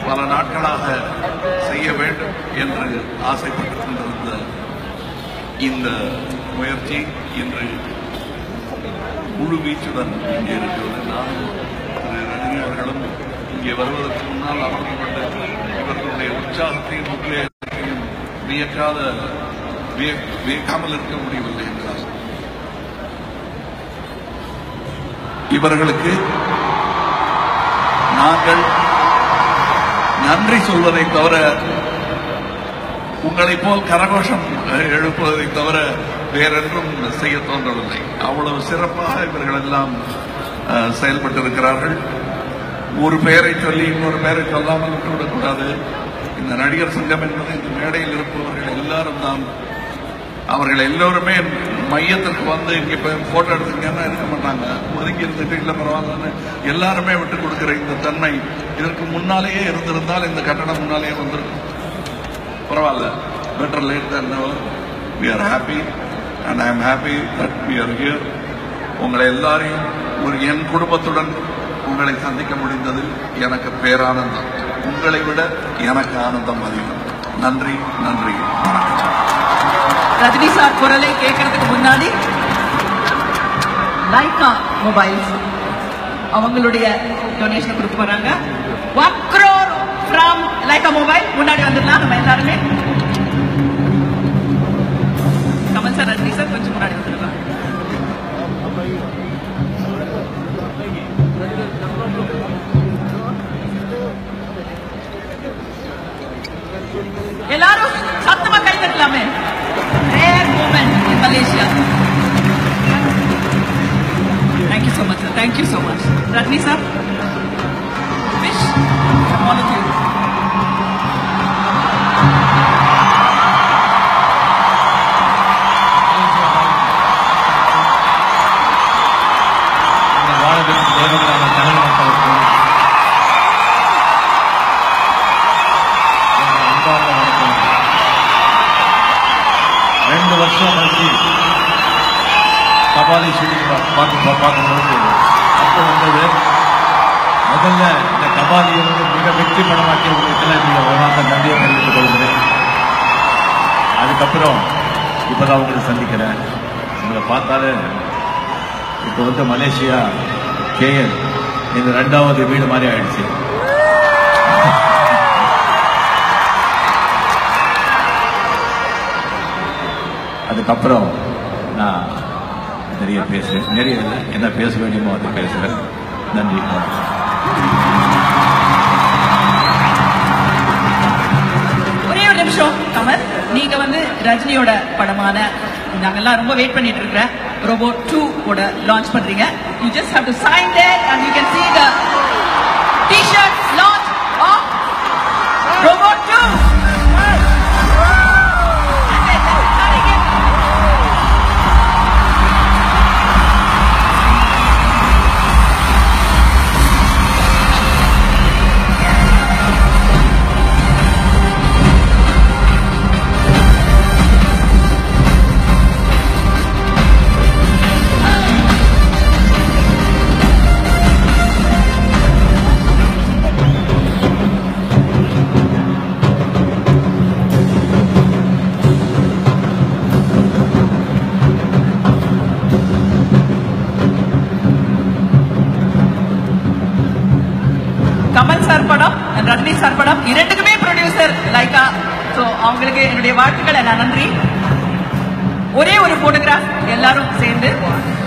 பல நாட்களாக செய்ய வேண்டும் என்று ஆசைப்பட்டுக் கொண்டிருந்த இந்த முயற்சி இன்று முழு வீச்சுடன் இங்கே இருக்கிறது நானும் திரு ரஜினி அவர்களும் இங்கே வருவதற்கு முன்னால் அமர்ந்து கொண்டு இவர்களுடைய உற்சாகத்தையும் உத்வேகத்தையும் வியக்காத விய- வியக்காமல் இருக்க முடியவில்லை என்றார் இவர்களுக்கு நாங்கள் நன்றி சொல்வதை தவிர உங்களைப் போல் கரகோஷம் எழுப்புவதை தவிர வேறென்றும் செய்ய தோன்றவில்லை அவ்வளவு சிறப்பாக இவர்கள் எல்லாம் அஹ், செயல்பட்டிருக்கிறார்கள் ஒரு பெயரை சொல்லி இன்னொரு பெயரை சொல்லாமல் விட்டுவிடக்கூடாது இந்த நடிகர் சங்கம் என்பது இந்த மேடையில் இருப்பவர்கள் எல்லாரும் தான் அவர்கள் எல்லோருமே மையத்திற்கு வந்து இங்க இப்ப போட்டோ எடுத்துங்கன்னா இருக்க மாட்டாங்க ஒதுங்கி இருந்துட்டு இல்ல பரவாயில்லன்னு எல்லாருமே விட்டு கொடுக்கிற இந்த தன்மை இதற்கு முன்னாலேயே இருந்திருந்தால் இந்த கட்டணம் முன்னாலேயே வந்திருக்கும் பரவாயில்ல better late than never we are happy and i am happy that we are here உங்களை எல்லாரையும் ஒரு என் குடும்பத்துடன் உங்களை சந்திக்க முடிந்ததில் எனக்கு பேரானந்தம் உங்களை விட எனக்கு ஆனந்தம் அதிகம் நன்றி நன்றி வணக்கம் ரஜினி சார் குரலை கேட்கறதுக்கு முன்னாடி லைகா மொபைல்ஸ் அவங்களுடைய டொனேஷன் கொடுக்க போறாங்க one crore from Lyca mobile முன்னாடி வந்துடலாம் நம்ம எல்லாருமே கமல் சார் ரஜினி சார் கொஞ்சம் முன்னாடி வந்துடலாம் எல்லாரும் சத்தமா கை தட்டலாமே rare moment in Malaysia Thank you so much, sir. Thank you so much. Rajni, sir. Wish from all of you. இந்த வாழவின் தேவனான தமிழ் மக்களுக்கும் என் அன்பார்ந்த வணக்கம் ரெண்டு வருஷம் கழிச்சு கபாலி ஷூட்டிங் பார்க்க பார்க்கும்போது அப்போ வந்தது முதல்ல இந்த கபாலியை வந்து மிக வெற்றி படமாக்கிய உங்களுக்கெல்லாம் என்னுடைய உணர்ந்த நன்றியை தெரிவித்துக் கொள்கிறேன் அதுக்கப்புறம் இப்போதான் உங்களை சந்திக்கிறேன் உங்களை பார்த்தாலே இப்போ வந்து மலேசியா கேஎல் இந்த ரெண்டாவது வீடு மாதிரி ஆயிடுச்சு அதுக்கப்புறம் நான் நிறைய பேசுறேன் நிறைய இல்லை என்ன பேச வேண்டியமோ அதை பேசுறேன் நன்றி வணக்கம். ஒரே ஒரு நிமிஷம் கமல் நீங்க வந்து ரஜினியோட படமான நாங்கெல்லாம் ரொம்ப வெயிட் பண்ணிட்டு இருக்கிற ரோபோ டூ ஓட லான்ச் பண்றீங்க you just have to sign there and you can see the t-shirt launch of robo two Kamal sir படம் and ரஜினி சார் படம் இரண்டுக்குமே ப்ரொடியூசர் லைகா ஸோ அவங்களுக்கு என்னுடைய வாழ்த்துக்கள் நான் நன்றி ஒரே ஒரு போட்டோகிராஃப் எல்லாரும் சேர்ந்து